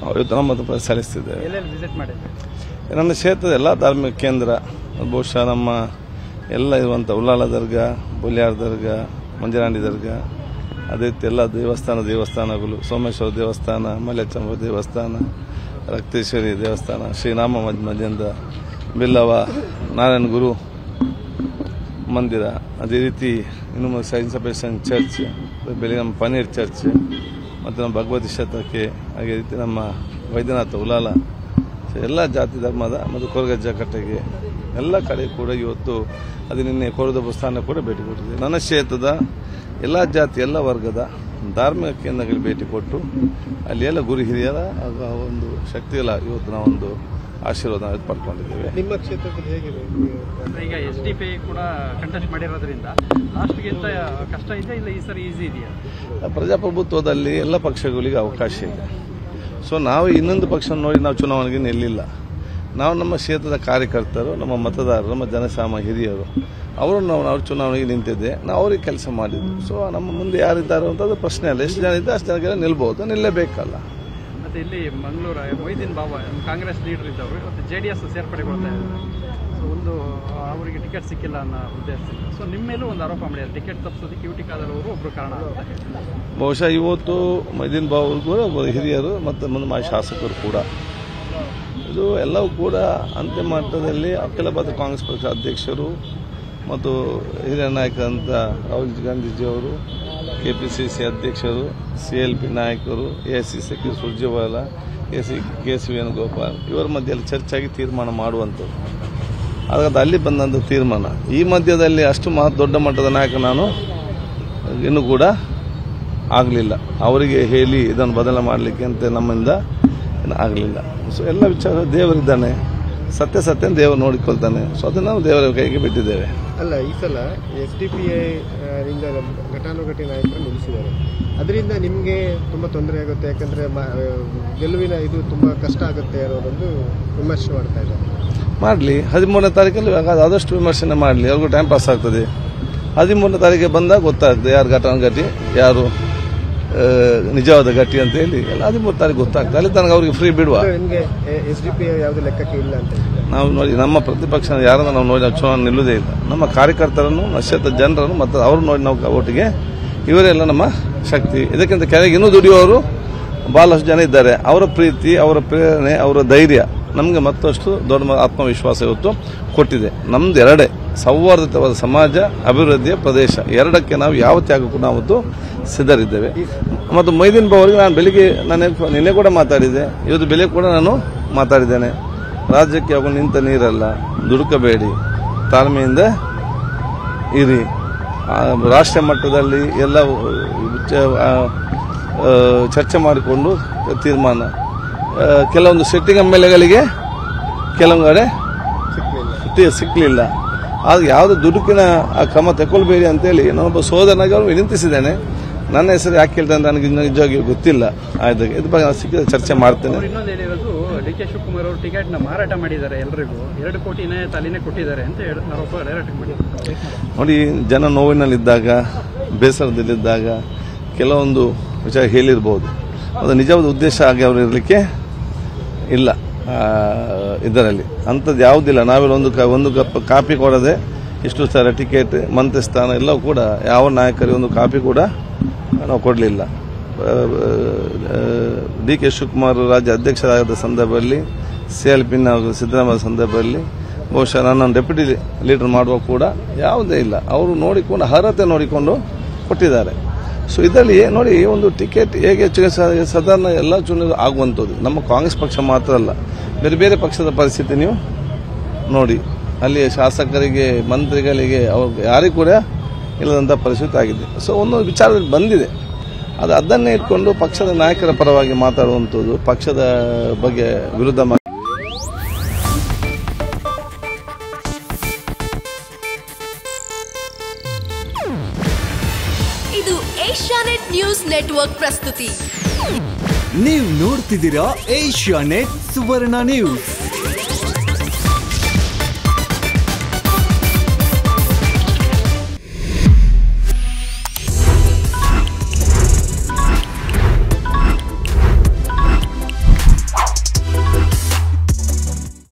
ಇವತ್ತು ನಮ್ಮ ಹತ್ರ ಸಲ್ಲಿಸ್ತಿದ್ದೇವೆ ಎಲ್ಲೆಲ್ಲಿ ವಿಸಿಟ್ ಮಾಡಿದ್ರಿ ನನ್ನ ಕ್ಷೇತ್ರದ ಎಲ್ಲ ಧಾರ್ಮಿಕ ಕೇಂದ್ರ ಬಹುಶಃ ನಮ್ಮ ಎಲ್ಲ ಇರುವಂಥ ಉಲ್ಲಾಲ ದರ್ಗಾ ಬುಲ್ಯಾರ್ ದರ್ಗಾ ಮಂಜರಾಂಡಿ ದರ್ಗಾ ಅದೇ ರೀತಿ ಎಲ್ಲ ದೇವಸ್ಥಾನ ದೇವಸ್ಥಾನಗಳು ಸೋಮೇಶ್ವರ ದೇವಸ್ಥಾನ ಮಲ್ಯಚಂಬ ದೇವಸ್ಥಾನ ರಕ್ತೇಶ್ವರಿ ದೇವಸ್ಥಾನ ಶ್ರೀರಾಮ ಮಜ್ ಮಜಂದ ಬಿಲ್ಲವ ನಾರಾಯಣ ಗುರು ಮಂದಿರ ಅದೇ ರೀತಿ ಇನ್ನು ಸೈನ್ಸ್ ಸಪರೇಷನ್ ಚರ್ಚ್ ಬೆಳಿಗ್ಗೆ ನಮ್ಮ ಪನೀರ್ ಚರ್ಚ್ ಮತ್ತು ನಮ್ಮ ಭಗವತಿ ಶತಕ್ಕೆ ಹಾಗೆ ರೀತಿ ನಮ್ಮ ವೈದ್ಯನಾಥ ಉಲಾಲ ಸೊ ಎಲ್ಲ ಜಾತಿ ಧರ್ಮದ ಮತ್ತು ಕೊರಗಜ್ಜ ಕಟ್ಟೆಗೆ ಎಲ್ಲ ಕಡೆ ಕೂಡ ಇವತ್ತು ಅದು ನಿನ್ನೆ ಕೊರದ ಸ್ಥಾನ ಕೂಡ ಭೇಟಿ ಕೊಟ್ಟಿದೆ ನನ್ನ ಕ್ಷೇತ್ರದ ಎಲ್ಲ ಜಾತಿ ಎಲ್ಲ ವರ್ಗದ ಧಾರ್ಮಿಕ ಕೇಂದ್ರಗಳಿಗೆ ಭೇಟಿ ಕೊಟ್ಟು ಅಲ್ಲಿ ಎಲ್ಲ ಗುರು ಹಿರಿಯರ ಹಾಗೂ ಆ ಒಂದು ಶಕ್ತಿಗಳ ಇವತ್ತು ನಾವೊಂದು ಆಶೀರ್ವಾದ ನಾವು ಪಡ್ಕೊಂಡಿದ್ದೇವೆ ನಿಮ್ಮ ಕ್ಷೇತ್ರದಲ್ಲಿ ಹೇಗಿದೆ ಅಂದ್ರೆ ಈಗ ಎಸ್ ಡಿ ಪಿ ಕೂಡ ಕಂಟೆಸ್ಟ್ ಮಾಡಿರೋದ್ರಿಂದ ಲಾಸ್ಟ್ಗಿಂತ ಕಷ್ಟ ಇದೆ ಇಲ್ಲ ಈ ಸರಿ ಈಸಿ ಇದೆಯಾ ಪ್ರಜಾಪ್ರಭುತ್ವದಲ್ಲಿ ಎಲ್ಲ ಪಕ್ಷಗಳಿಗೆ ಅವಕಾಶ ಇದೆ ಸೊ ನಾವು ಇನ್ನೊಂದು ಪಕ್ಷ ನೋಡಿ ನಾವು ಚುನಾವಣೆಗೆ ನಿಲ್ಲಿಲ್ಲ ನಾವು ನಮ್ಮ ಕ್ಷೇತ್ರದ ಕಾರ್ಯಕರ್ತರು ನಮ್ಮ ಮತದಾರರು ನಮ್ಮ ಜನಸಾಮ ಹಿರಿಯರು ಅವರು ನಾವು ನಾವು ಚುನಾವಣೆಗೆ ನಿಂತಿದ್ದೆ ನಾವು ಅವ್ರಿಗೆ ಕೆಲಸ ಮಾಡಿದ್ವಿ ಸೊ ನಮ್ಮ ಮುಂದೆ ಯಾರಿದ್ದಾರೆ ಅಂತ ಅದು ಪ್ರಶ್ನೆ ಅಲ್ಲ ಎಷ್ಟು ಜನ ಇದ್ದರೆ ಅಷ್ಟು ಜನಕ್ಕೆ ನಿಲ್ಬೋದು ನಿಲ್ಲಬೇಕಲ್ಲ ಮತ್ತೆ ಇಲ್ಲಿ ಮಂಗಳೂರು ಮೊಯ್ದೀನ್ ಬಾಬಾ ಕಾಂಗ್ರೆಸ್ ಲೀಡರ್ ಇದ್ದವರು ಇವತ್ತು ಜೆ ಡಿ ಎಸ್ ಸೇರ್ಪಡೆಗೊಳ್ತಾ ಇದ್ದಾರೆ ಸೊ ಒಂದು ಅವರಿಗೆ ಟಿಕೆಟ್ ಸಿಕ್ಕಿಲ್ಲ ಅನ್ನೋ ಉದ್ದೇಶದಿಂದ ಸೊ ನಿಮ್ಮ ಮೇಲೂ ಒಂದು ಆರೋಪ ಮಾಡಿದ್ದಾರೆ ಟಿಕೆಟ್ ತಪ್ಪಿಸೋದಕ್ಕೆ ಯು ಟಿ ಖಾದರ್ ಒಬ್ಬರು ಕಾರಣ ಅಂತ ಹೇಳಿ ಬಹುಶಃ ಇವತ್ತು ಮೈದೀನ್ ಬಾಬು ಕೂಡ ಒಬ್ಬ ಹಿರಿಯರು ಮತ್ತು ಮುಂದೆ ಮಾ ಶಾಸಕರು ಕೂಡ ಇದು ಎಲ್ಲವೂ ಕೂಡ ಅಂತ್ಯ ಮಟ್ಟದಲ್ಲಿ ಅಖಿಲ ಭಾರತ ಕಾಂಗ್ರೆಸ್ ಪಕ್ಷ ಅಧ್ಯಕ್ಷರು ಮತ್ತು ಹಿರಿಯ ನಾಯಕರಂತ ರಾಹುಲ್ ಗಾಂಧೀಜಿಯವರು ಕೆ ಪಿ ಸಿ ಸಿ ಅಧ್ಯಕ್ಷರು ಸಿ ಎಲ್ ಪಿ ನಾಯಕರು A C C K Surjewala K C K C Venugopal ಇವರ ಮಧ್ಯದಲ್ಲಿ ಚರ್ಚೆಯಾಗಿ ತೀರ್ಮಾನ ಮಾಡುವಂಥದ್ದು ಹಾಗಾದ್ರೆ ಅಲ್ಲಿ ಬಂದಂಥ ತೀರ್ಮಾನ ಈ ಮಧ್ಯದಲ್ಲಿ ಅಷ್ಟು ಮಹಾ ದೊಡ್ಡ ಮಟ್ಟದ ನಾಯಕ ನಾನು ಇನ್ನೂ ಕೂಡ ಆಗಲಿಲ್ಲ ಅವರಿಗೆ ಹೇಳಿ ಇದನ್ನು ಬದಲು ಮಾಡಲಿಕ್ಕೆ ಅಂತ ನಮ್ಮಿಂದ ಆಗಲಿಲ್ಲ ಸೊ ಎಲ್ಲ ವಿಚಾರ ದೇವರಿದ್ದಾನೆ ಸತ್ಯ ಸತ್ಯ ದೇವರು ನೋಡಿಕೊಳ್ತಾನೆ ಸೊ ಅದನ್ನು ನಾವು ದೇವರ ಕೈಗೆ ಬಿಟ್ಟಿದ್ದೇವೆ ಅಲ್ಲ ಈ ಸಲ ಎಸ್ ಡಿ ಪಿ ಐ ಘಟಾನುಘಟಿ ನಾಯಕರು ನಿಲ್ಲಿಸಿದ್ದಾರೆ ಅದರಿಂದ ನಿಮಗೆ ತುಂಬ ತೊಂದರೆ ಆಗುತ್ತೆ ಯಾಕಂದರೆ ಗೆಲುವಿನ ಇದು ತುಂಬ ಕಷ್ಟ ಆಗುತ್ತೆ ಅನ್ನೋದೊಂದು ವಿಮರ್ಶೆ ಮಾಡ್ತಾ ಇದ್ದಾರೆ ಮಾಡಲಿ ಹದಿಮೂರನೇ ತಾರೀಕಲ್ಲಿ ಹಾಗಾದ್ರೆ ಆದಷ್ಟು ವಿಮರ್ಶನೆ ಮಾಡಲಿ ಅವ್ರಿಗೂ ಟೈಮ್ ಪಾಸ್ ಆಗ್ತದೆ ಹದಿಮೂರನೇ ತಾರೀಕಿಗೆ ಬಂದಾಗ ಗೊತ್ತಾಗ್ತದೆ ಯಾರು ಘಟಾನುಘಟಿ ಯಾರು ಆ, ನಿಜವಾದ ಗಟ್ಟಿ ಅಂತ ಹೇಳಿ ಎಲ್ಲ ಹದಿಮೂರು ತಾರೀಕು ಗೊತ್ತಾಗ್ತದೆ ಅಲ್ಲಿ ತನಕ ಅವ್ರಿಗೆ ಫ್ರೀ ಬಿಡುವ ನಿಮಗೆ ಎಸ್ ಡಿ ಪಿ ಐ ಯಾವುದೇ ಲೆಕ್ಕಕ್ಕೆ ಇಲ್ಲ ಅಂತ ಹೇಳಿದ್ರೆ ನಾವು ನೋಡಿ ನಮ್ಮ ಪ್ರತಿಪಕ್ಷ ಯಾರನ್ನ ನಾವು ನೋಡಿ ನಾವು ಚುನಾವಣೆ ನಿಲ್ಲುವುದೇ ಇಲ್ಲ ನಮ್ಮ ಕಾರ್ಯಕರ್ತರನ್ನು ನಶ್ಯತ ಜನರನ್ನು ಮತ್ತು ಅವ್ರು ನೋಡಿ ನಾವು ಒಟ್ಟಿಗೆ ಇವರೆಲ್ಲ ನಮ್ಮ ಶಕ್ತಿ ಇದಕ್ಕಿಂತ ಕೆಳಗೆ ಇನ್ನೂ ದುಡಿಯುವವರು ಬಹಳಷ್ಟು ಜನ ಇದ್ದಾರೆ ಅವರ ಪ್ರೀತಿ ಅವರ ಪ್ರೇರಣೆ ಅವರ ಧೈರ್ಯ ನಮಗೆ ಮತ್ತಷ್ಟು ದೊಡ್ಡ ಮ- ಆತ್ಮವಿಶ್ವಾಸ ಇವತ್ತು ಕೊಟ್ಟಿದೆ ನಮ್ದು ಎರಡೇ ಸೌಹಾರ್ದತವಾದ ಸಮಾಜ ಅಭಿವೃದ್ಧಿಯ ಪ್ರದೇಶ ಎರಡಕ್ಕೆ ನಾವು ಯಾವ ತ್ಯಾಗಕ್ಕೂ ನಾವತ್ತು ಸಿದ್ಧರಿದ್ದೇವೆ ಮತ್ತು ಮೈದೀನ್ ಬಾವರಿಗೆ ನಾನು ಬೆಳಿಗ್ಗೆ ನಾನು ನಿನ್ನೆ ಕೂಡ ಮಾತಾಡಿದೆ ಇವತ್ತು ಬೆಲೆ ಕೂಡ ನಾನು ಮಾತಾಡಿದ್ದೇನೆ ರಾಜ್ಯಕ್ಕೆ ಅವು ನಿಂತ ನೀರಲ್ಲ ದುಡುಕಬೇಡಿ ತಾಳ್ಮೆಯಿಂದ ಇರಿ ಆ, ರಾಷ್ಟ್ರ ಮಟ್ಟದಲ್ಲಿ ಎಲ್ಲ ಚ- ಆ, ಆ, ಚರ್ಚೆ ಮಾಡಿಕೊಂಡು ತೀರ್ಮಾನ ಆ, ಕೆಲವೊಂದು ಸಿಟ್ಟಿಂಗ್ ಎಮ್ ಎಲ್ ಎಗಳಿಗೆ ಕೆಲವೊಂದು ಕಡೆ ತಿ- ಸಿಕ್ಲಿಲ್ಲ ಆಗ ಯಾವುದು ದುಡುಕಿನ ಆ ಕ್ರಮ ತಗೊಳ್ಬೇಡಿ ಅಂತೇಳಿ ನಾನೊಬ್ಬ ಸೋದರನಾಗಿ ಅವರು ವಿನಂತಿಸಿದ್ದೇನೆ ನನ್ನ ಹೆಸರು ಯಾಕೆ ಹೇಳ್ತಾರೆ ಅಂತ ನನಗೆ ನಿಜವಾಗಿ ಗೊತ್ತಿಲ್ಲ ಆಯ್ತು ಇದ್ರ ಬಗ್ಗೆ ನಾನು ಸಿಕ್ಕಿದ ಚರ್ಚೆ ಮಾಡ್ತೇನೆ ಅವ್ರು ಇನ್ನೊಂದು ಹೇಳಿರೋದು ಡಿ ಕೆ ಶಿವಕುಮಾರ್ ಅವರು ಟಿಕೆಟ್ನ ಮಾರಾಟ ಮಾಡಿದ್ದಾರೆ ಎಲ್ರಿಗೂ ಎರಡು ಕೋಟಿ ತಲೆನೇ ಕೊಟ್ಟಿದ್ದಾರೆ ಅಂತ ಹೇಳಿ ಆರೋಪ ಡೈರೆಕ್ಟ್ ಮಾಡಿದ್ದಾರೆ ನೋಡಿ ಜನ ನೋವಿನಲ್ಲಿದ್ದಾಗ ಬೇಸರದಲ್ಲಿದ್ದಾಗ ಕೆಲವೊಂದು ವಿಚಾರ ಹೇಳಿರ್ಬೋದು ಅದು ನಿಜವಾದ ಉದ್ದೇಶ ಆಗಿ ಅವರು ಇರಲಿಕ್ಕೆ ಇಲ್ಲ ಆ, ಇದರಲ್ಲಿ ಅಂಥದ್ದು ಯಾವುದಿಲ್ಲ ನಾವೆಲ್ಲ ಒಂದು ಕ- ಒಂದು ಕಪ್ ಕಾಪಿ ಕೊಡದೆ ಇಷ್ಟು ಸಲ ಟಿಕೆಟ್ ಮಂತ್ರಿ ಸ್ಥಾನ ಎಲ್ಲವೂ ಕೂಡ ಯಾವ ನಾಯಕರಿಗೆ ಒಂದು ಕಾಪಿ ಕೂಡ ನಾವು ಕೊಡಲಿಲ್ಲ ಡಿ ಕೆ ಶಿವಕುಮಾರ್ ರಾಜ್ಯ ಅಧ್ಯಕ್ಷರಾದ ಸಂದರ್ಭದಲ್ಲಿ ಸಿ ಎಲ್ ಪಿ ಸಿದ್ದರಾಮಯ್ಯ ಸಂದರ್ಭದಲ್ಲಿ ಬಹುಶಃ ನನ್ನ ಡೆಪ್ಯೂಟಿ ಲೀಡರ್ ಮಾಡುವ ಕೂಡ ಯಾವುದೇ ಇಲ್ಲ ಅವರು ನೋಡಿಕೊಂಡು ಅರ್ಹತೆ ನೋಡಿಕೊಂಡು ಕೊಟ್ಟಿದ್ದಾರೆ ಸೊ ಇದರಲ್ಲಿ ನೋಡಿ ಒಂದು ಟಿಕೆಟ್ ಹೇಗೆ ಹೆಚ್ಚು ಸ- ಸಾಧಾರಣ ಎಲ್ಲ ಚುನಾವಣೆ ಆಗುವಂಥದ್ದು ನಮ್ಮ ಕಾಂಗ್ರೆಸ್ ಪಕ್ಷ ಮಾತ್ರ ಅಲ್ಲ ಬೇರೆ ಬೇರೆ ಪಕ್ಷದ ಪರಿಸ್ಥಿತಿ ನೀವು ನೋಡಿ ಅಲ್ಲಿ ಶಾಸಕರಿಗೆ ಮಂತ್ರಿಗಳಿಗೆ ಅವ್ರು ಯಾರಿಗೂ ಕೂಡ ಇಲ್ಲದಂಥ ಪರಿಸ್ಥಿತಿ ಆಗಿದೆ ಸೊ ಒಂದೊಂದು ವಿಚಾರದಲ್ಲಿ ಬಂದಿದೆ ಅದು ಅದನ್ನೇ ಇಟ್ಕೊಂಡು ಪಕ್ಷದ ನಾಯಕರ ಪರವಾಗಿ ಮಾತಾಡುವಂಥದ್ದು ಪಕ್ಷದ ಬಗ್ಗೆ ವಿರುದ್ಧ ಮಾ- ಇದು ಏಷ್ಯಾನೆಟ್ ನ್ಯೂಸ್ ನೆಟ್ವರ್ಕ್ ಪ್ರಸ್ತುತಿ ನೀವು ನೋಡ್ತಿದ್ದೀರಾ ಏಷ್ಯಾ ನೆಟ್ ಸುವರ್ಣ ನ್ಯೂಸ್